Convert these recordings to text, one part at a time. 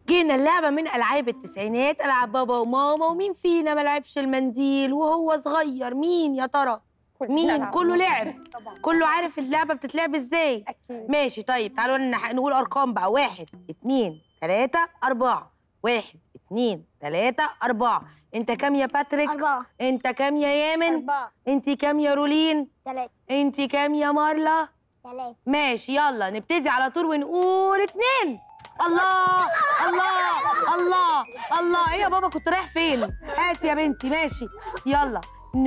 جينا اللعبة من ألعاب التسعينات ألعاب بابا وماما ومين فينا ما لعبش المنديل وهو صغير مين يا ترى؟ مين؟ كله لعب طبعا كله عارف اللعبة بتتلعب ازاي اكيد ماشي طيب تعالوا نح- نقول أرقام بقى واحد اتنين تلاتة أربعة واحد اتنين تلاتة أربعة أنت كام يا باتريك؟ أربعة أنت كام يا يامن؟ أربعة أنت كام يا رولين؟ ثلاثة أنت كام يا مارلا؟ ثلاثة ماشي يلا نبتدي على طول ونقول اتنين الله الله الله الله ايه يا بابا كنت رايح فين هات يا بنتي ماشي يلا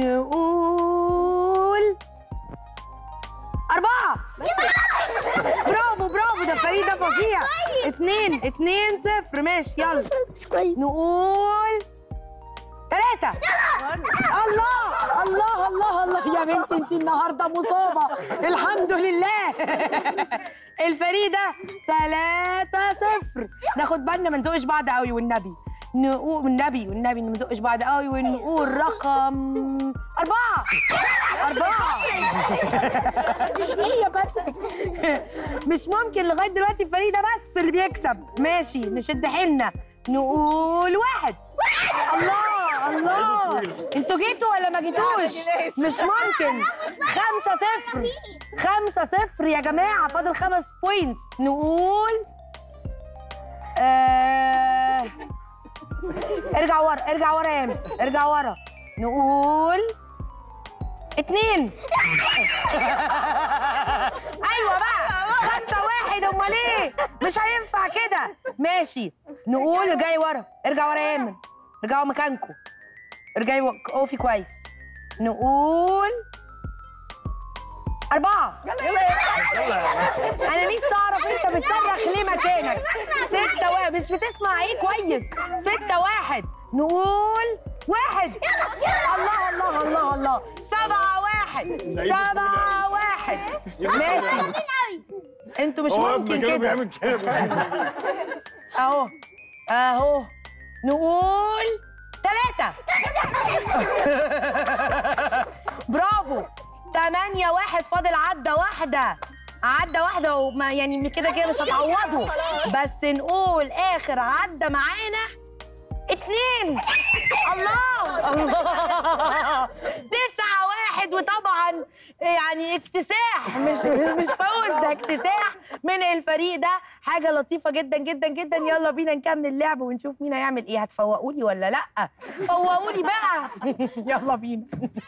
نقول أربعة برافو برافو ده فريد ده فظيع اتنين اتنين صفر ماشي يلا كويس نقول ثلاثة الله الله الله الله يا بنتي انت النهارده مصابة الحمد لله الفريدة ثلاثة صفر ناخد بالنا ما نزقش بعض قوي والنبي نقول والنبي والنبي ما نزقش بعض قوي ونقول رقم أربعة أربعة إيه يا بنتي مش ممكن لغاية دلوقتي فريدة بس اللي بيكسب ماشي نشد حيلنا نقول واحد الله الله انتوا جيتوا ولا ما جيتوش مش ممكن خمسة صفر خمسة صفر يا جماعة فاضل خمس بوينتس نقول آه... ارجع ورا ارجع ورا يا يامن ارجع ورا نقول اتنين ايوه بقى خمسة واحد امال ايه مش هينفع كده ماشي نقول ارجعي ورا ارجع ورا يا يامن ارجعوا مكانكم ارجعي و- اقفي كويس نقول أربعة أنا نفسي أعرف أنت بتصرخ ليه مكانك ستة واحد مش بتسمع إيه كويس ستة واحد نقول واحد الله الله الله الله سبعة واحد سبعة واحد ماشي انتوا مش هو ممكن ابني كده كده بيعمل كده اهو اهو نقول ثلاثة برافو تمانية واحد فاضل عدة واحدة عدة واحدة وما يعني كده كده مش هتعوضوا بس نقول آخر عدة معانا اتنين الله الله تسعة واحد وطبعا يعني اكتساح مش مش فوز ده اكتساح من الفريق ده حاجة لطيفة جدا جدا جدا يلا بينا نكمل اللعب ونشوف مين هيعمل ايه هتفوقوا لي ولا لا فوقوا لي بقى يلا بينا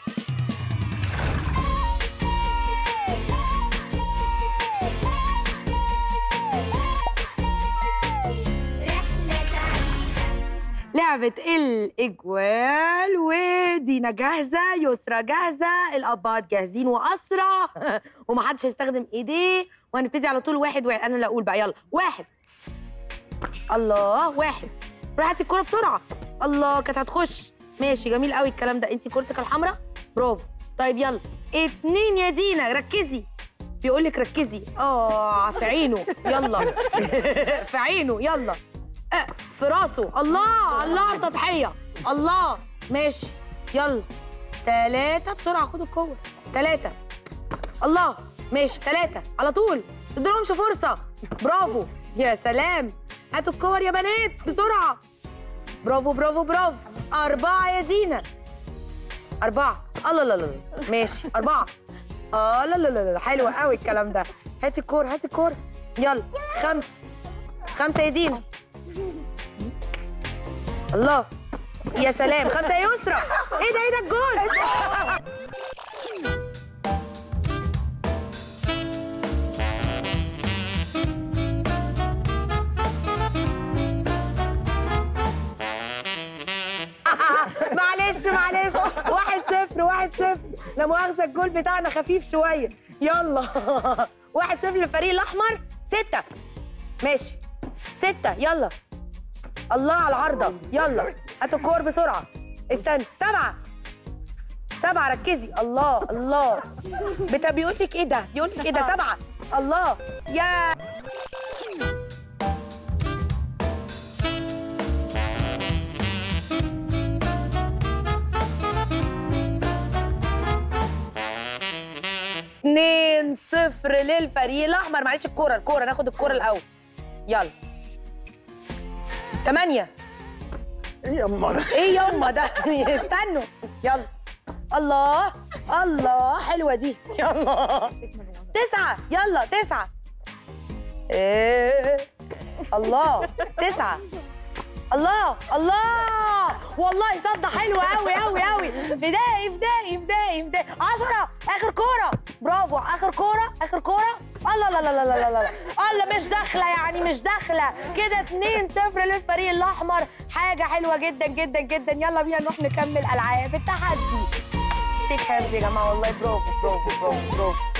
لعبة الإجوال ودينا جاهزة يسرى جاهزة الأباط جاهزين وأسرع ومحدش هيستخدم إيديه وهنبتدي على طول واحد واحد أنا اللي أقول بقى يلا واحد الله واحد روحي هاتي الكورة بسرعة الله كانت هتخش ماشي جميل قوي الكلام ده أنت كورتك الحمراء برافو طيب يلا اتنين يا دينا ركزي بيقول لك ركزي اه في عينه يلا في عينه يلا آه، في راسه الله الله على التضحية الله ماشي يلا تلاتة بسرعة خدوا الكور تلاتة الله ماشي تلاتة على طول تدولهمش فرصة برافو يا سلام هاتوا الكور يا بنات بسرعة برافو برافو برافو أربعة يا دينا أربعة الله لا لا لا ماشي أربعة اه لا لا لا لا حلو قوي الكلام ده هاتي الكور هاتي الكور يلا خمسة خمسة يا دينا الله يا سلام خمسة يا يسرى ايه ده ايه ده الجول معلش معلش واحد صفر واحد صفر لا مؤاخذة الجول بتاعنا خفيف شوية يلا واحد صفر للفريق الأحمر ستة ماشي ستة يلا الله على العارضة يلا هاتوا الكور بسرعة استنى سبعة سبعة ركزي الله الله بتا بيقول لك ايه ده بيقول لك ايه ده سبعة الله يا اتنين صفر للفريق الأحمر معلش الكورة الكورة ناخد الكورة الأول يلا تمانية ايه يا أما ايه ياما ده استنوا يلا الله الله حلوه دي يلا تسعة يلا تسعة ايه الله تسعة الله الله والله صدى حلوة قوي قوي قوي فدائي فدائي فدائي فدائي عشرة آخر كورة برافو آخر كورة آخر كورة الله لا لا لا لا لا لا الله مش داخلة يعني مش داخلة كده 2 0 للفريق الأحمر حاجة حلوة جدا جدا جدا يلا بينا نروح نكمل ألعاب التحدي شيك هاند يا جماعة والله برافو برافو برافو برافو